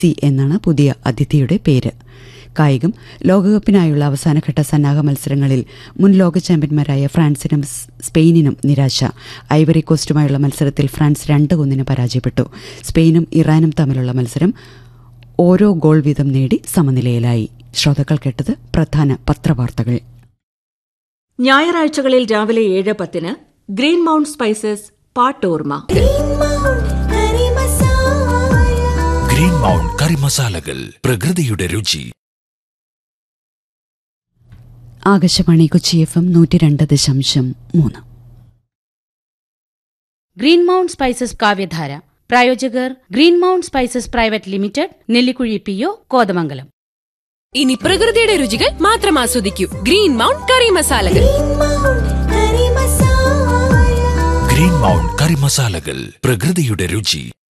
C എന്നാണ് പുതിയ അതിഥിയുടെ പേര് കായികം ലോകകപ്പിനായുള്ള അവസാനഘട്ട സന്നാഹ മത്സരങ്ങളിൽ മുൻ ലോക ചാമ്പ്യന്മാരായ ഫ്രാൻസിനും സ് സ്പെയിനിനും നിരാശ ഐവറി കോസ്റ്റുമായുള്ള മത്സരത്തിൽ ഫ്രാൻസ് രണ്ട് ഒന്നിന് പരാജയപ്പെട്ടു സ്പെയിനും ഇറാനും തമ്മിലുള്ള മത്സരം ഓരോ ഗോൾ വീതം നേടി സമനിലയിലായി ശ്രോതാക്കൾ കേട്ടത് പ്രധാന പത്രവാർത്തകൾ ഞായറാഴ്ചകളിൽ രാവിലെ ഏഴ് പത്തിന് ഗ്രീൻ മൗണ്ട് സ്പൈസസ് പാട്ടോർമ ഗ്രീൻ മൗണ്ട് കറി മസാലകൾ പ്രകൃതിയുടെ രുചി ആകാശവാണി കൊച്ചി എഫ് എം നൂറ്റി രണ്ട് ദശാംശം മൂന്ന് ഗ്രീൻ മൗണ്ട് സ്പൈസസ് കാവ്യധാര പ്രായോജകർ Green Mount Spices Private Limited Nellikuzhi P O Kothamangalam ഇനി പ്രകൃതിയുടെ രുചികൾ മാത്രം ആസ്വദിക്കൂ ഗ്രീൻ മൗണ്ട് കറി മസാലകൾ ഗ്രീൻ മൗണ്ട് കറി മസാലകൾ പ്രകൃതിയുടെ രുചി